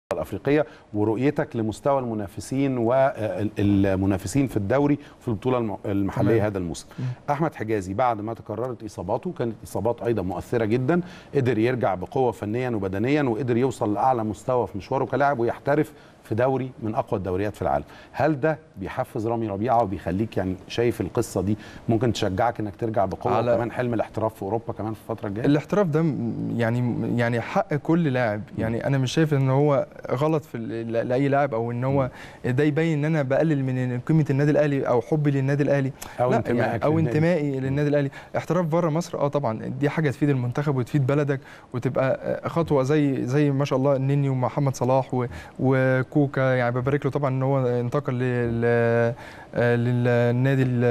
الافريقيه ورؤيتك لمستوى المنافسين والمنافسين في الدوري في البطوله الم- المحليه تمام. هذا الموسم احمد حجازي بعد ما تكررت اصاباته كانت اصابات ايضا مؤثره جدا قدر يرجع بقوه فنيا وبدنيا وقدر يوصل لاعلى مستوى في مشواره كلاعب ويحترف في دوري من اقوى الدوريات في العالم هل ده بيحفز رامي ربيعه وبيخليك يعني شايف القصه دي ممكن تشجعك انك ترجع بقوه على- وكمان حلم الاحتراف في اوروبا كمان في الفتره الجايه الاحتراف ده م- يعني يعني حق كل لاعب يعني انا مش شايف ان هو غلط في ال- لاي لاعب او ان هو ده يبين ان انا بقلل من قيمه النادي الاهلي او حبي للنادي الاهلي او لا انتمائك يعني او للنادي. انتمائي للنادي الاهلي احتراف بره مصر اه طبعا دي حاجه تفيد المنتخب وتفيد بلدك وتبقى آه، خطوه زي زي ما شاء الله النني ومحمد صلاح و- وكوكا يعني ببارك له طبعا ان هو انتقل لل آه، للنادي ال-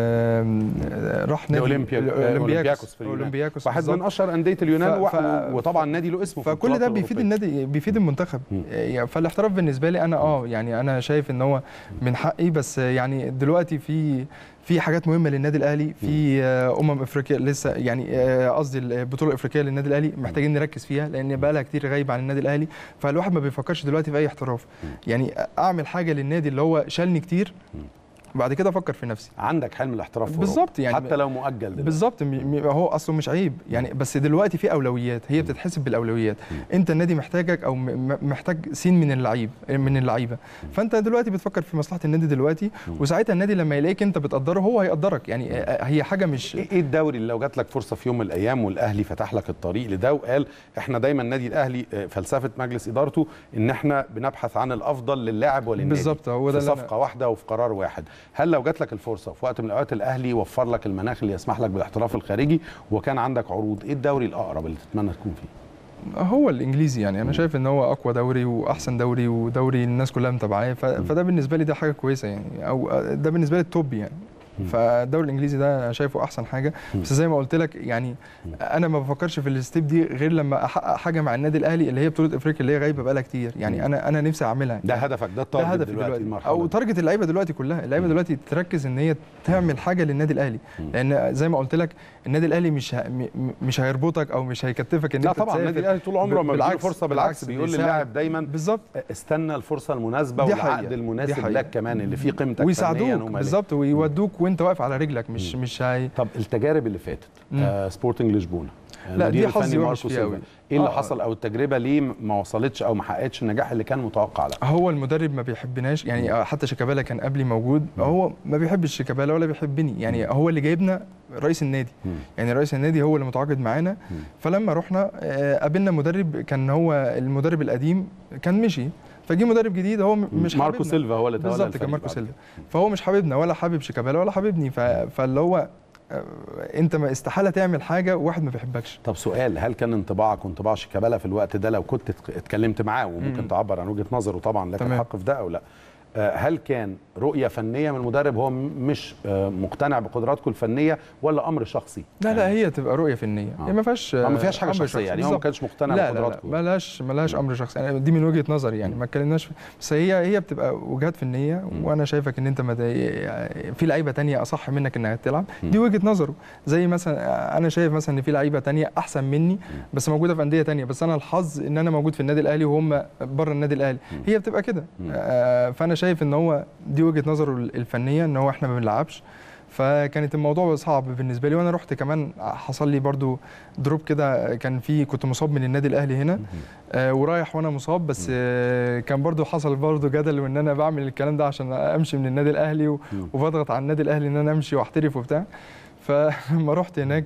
آه، راح نادي لأولمبيا- أولمبياكوس في اليونان. اولمبياكوس واحد بالظبط. من اشهر انديه اليونان ف- ف- و- وطبعا نادي له اسمه في فكل البطولات ده بيفيد الأوروبية. النادي بيفيد المنتخب مم. يعني فالاحتراف بالنسبه لي انا اه يعني انا شايف ان هو من حقي بس يعني دلوقتي في في حاجات مهمه للنادي الاهلي في آه، امم افريقيا لسه يعني آه، قصدي البطوله الافريقيه للنادي الاهلي محتاجين نركز فيها لان بقى لها كتير غايبه عن النادي الاهلي فالواحد ما بيفكرش دلوقتي في اي احتراف يعني اعمل حاجه للنادي اللي هو شالني كتير بعد كده افكر في نفسي عندك حلم الاحتراف في بالظبط أوروبا، يعني حتى لو مؤجل دلوقتي. بالظبط م- م- هو اصله مش عيب يعني بس دلوقتي في اولويات هي بتتحسب بالاولويات انت النادي محتاجك او م- م- محتاج سين من اللعيب من اللعيبه فانت دلوقتي بتفكر في مصلحه النادي دلوقتي وساعتها النادي لما يلاقيك انت بتقدره هو هيقدرك يعني آه، هي حاجه مش ايه إيه الدوري اللي لو جات لك فرصه في يوم من الايام والاهلي فتح لك الطريق لده وقال احنا دايما النادي الاهلي آه، فلسفه مجلس ادارته ان احنا بنبحث عن الافضل للاعب وللنادي بالظبط، هو ده في اللي أنا- صفقه واحده وفي قرار واحد هل لو جات لك الفرصه في وقت من الاوقات الاهلي وفر لك المناخ اللي يسمح لك بالاحتراف الخارجي وكان عندك عروض ايه الدوري الاقرب اللي تتمنى تكون فيه هو الانجليزي يعني انا شايف ان هو اقوى دوري واحسن دوري ودوري الناس كلها متابعاه ف- فده بالنسبه لي ده حاجه كويسه يعني او ده بالنسبه لي التوب يعني فالدوري الانجليزي ده أنا شايفه احسن حاجه بس زي ما قلت لك يعني انا ما بفكرش في الستيب دي غير لما احقق حاجه مع النادي الاهلي اللي هي بطوله افريقيا اللي هي غايبه بقالها كتير يعني انا انا نفسي اعملها ده هدفك ده ده التارجت هدفي دلوقتي دلوقتي المرحله او دي. تارجت اللعيبه دلوقتي كلها اللعيبه دلوقتي تركز ان هي تعمل حاجه للنادي الاهلي لان زي ما قلت لك النادي الاهلي مش ه... م- مش هيربطك او مش هيكتفك ان لا انت طبعا تسافر. النادي الاهلي طول عمره ما بيديله بالعكس- فرصه بالعكس بيقول بيساعد. للاعب دايما بالظبط استنى الفرصه المناسبه دي والعقد حقيقة. دي المناسب حقيقة. لك كمان اللي فيه قيمتك فنياً ويساعدوك ومالياً. بالظبط ويودوك وانت واقف على رجلك مش مش هي طب التجارب اللي فاتت مم. آه سبورتنج لشبونه لا، المدير دي حظي الفني وحش ماركو فيها سيلفا. أوي. ايه اللي آه. حصل او التجربه ليه ما وصلتش او ما حققتش النجاح اللي كان متوقع لها هو المدرب ما بيحبناش يعني حتى شيكابالا كان قبلي موجود هو ما بيحبش شيكابالا ولا بيحبني يعني هو اللي جايبنا رئيس النادي مم. يعني رئيس النادي هو اللي متعاقد معانا فلما رحنا آه، قابلنا مدرب كان هو المدرب القديم كان مشي فجي مدرب جديد هو م- مش ماركو حاببنا. سيلفا هو اللي تولى بالظبط الفريق كان ماركو بعد سيلفا فهو مش حاببنا ولا حابب شيكابالا ولا حاببني ف... فاللي هو آه، انت ما استحاله تعمل حاجه وواحد ما بيحبكش طب سؤال هل كان انطباعك وانطباع شيكابالا في الوقت ده لو كنت اتك- اتكلمت معاه وممكن مم. تعبر عن وجهه نظره طبعا لك تمام. الحق في ده او لا آه، هل كان رؤيه فنيه من المدرب هو م- مش آه، مقتنع بقدراتكم الفنيه ولا امر شخصي لا لا هي تبقى رؤيه فنيه آه. هي ما فيهاش ما فيهاش حاجه أمر شخصيه شخصي. يعني هو ما بالظبط. كانش مقتنع لا لا لا بقدراتكم ملهاش ملهاش امر شخصي يعني دي من وجهه نظري يعني ما اتكلمناش في- بس هي هي بتبقى وجهات فنيه وانا شايفك ان انت ما دا- في لعيبه تانية اصح منك انها تلعب دي وجهه نظره زي مثلا انا شايف مثلا ان في لعيبه تانية احسن مني بس موجوده في انديه تانية بس انا الحظ ان انا موجود في النادي الاهلي وهم بره النادي الاهلي هي بتبقى كده آه، فانا شايف ان هو دي وجهه نظره الفنيه ان هو احنا ما بنلعبش فكانت الموضوع صعب بالنسبه لي وانا رحت كمان حصل لي برضو دروب كده كان في كنت مصاب من النادي الاهلي هنا آه ورايح وانا مصاب بس آه كان برضو حصل برضو جدل وان انا بعمل الكلام ده عشان امشي من النادي الاهلي و- وبضغط على النادي الاهلي ان انا امشي واحترف وبتاع فلما رحت هناك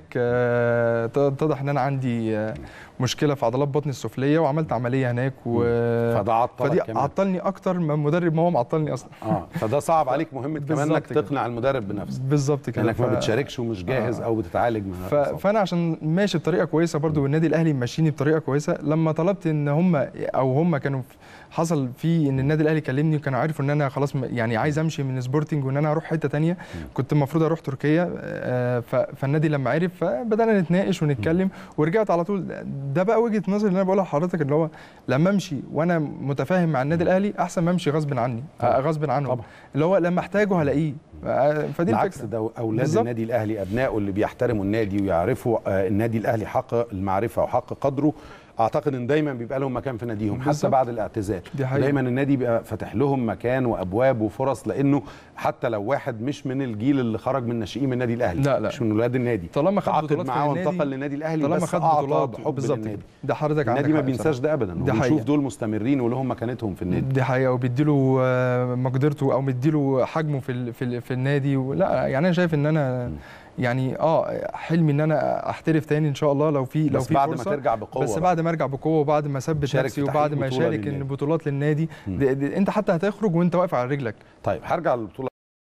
آه، اتضح ان انا عندي آه، مشكله في عضلات بطني السفليه وعملت عمليه هناك و فده عطلك فدي كمان. عطلني اكتر من مدرب ما هو معطلني اصلا اه فده صعب عليك مهمه كمان بالظبط انك كده. تقنع المدرب بنفسك بالظبط كده لانك ما ف- بتشاركش ومش جاهز آه. او بتتعالج من ف... فانا عشان ماشي بطريقه كويسه برضو والنادي الاهلي ماشيني بطريقه كويسه لما طلبت ان هم او هم كانوا في- حصل في ان النادي الاهلي كلمني وكانوا عارفوا ان انا خلاص م- يعني عايز امشي من سبورتنج وان انا اروح حته تانية كنت المفروض اروح تركيا آه، ف... فالنادي لما عرف فبدانا نتناقش ونتكلم ورجعت على طول ده بقى وجهه نظري اللي انا بقولها لحضرتك اللي هو لما امشي وانا متفاهم مع النادي الاهلي احسن ما امشي غصب عني آه، غصب عنه طبعا. اللي هو لما احتاجه هلاقيه آه، فدي بالعكس الفكره ده اولاد بالظبط. النادي الاهلي ابنائه اللي بيحترموا النادي ويعرفوا آه، النادي الاهلي حق المعرفه وحق قدره اعتقد ان دايما بيبقى لهم مكان في ناديهم حتى بالظبط. بعد الاعتزال دي حقيقة. دايما النادي بيبقى فاتح لهم مكان وابواب وفرص لانه حتى لو واحد مش من الجيل اللي خرج من ناشئين من النادي الاهلي لا، لا. مش من ولاد النادي طالما خد تعاقد بطولات في معاه النادي وانتقل للنادي الاهلي طالما بس خد اعطى بطولات بحب بالظبط للنادي ده حضرتك النادي ما عندك حق بينساش بصراحة. ده ابدا دي وبنشوف حقيقة. دول مستمرين ولهم مكانتهم في النادي دي حقيقه وبيديله آه، مقدرته او مديله حجمه في ال- في, ال- في النادي لا يعني انا شايف ان انا يعني اه حلمي ان انا احترف تاني ان شاء الله لو في لو بس في بعد ما فرصه ترجع بقوه بس بقى. بعد ما ارجع بقوه وبعد ما اثبت شارك نفسي في وبعد تحقيق ما بطولة اشارك للنادي. ان بطولات للنادي مم. دي دي انت حتى هتخرج وانت واقف على رجلك طيب هرجع للبطوله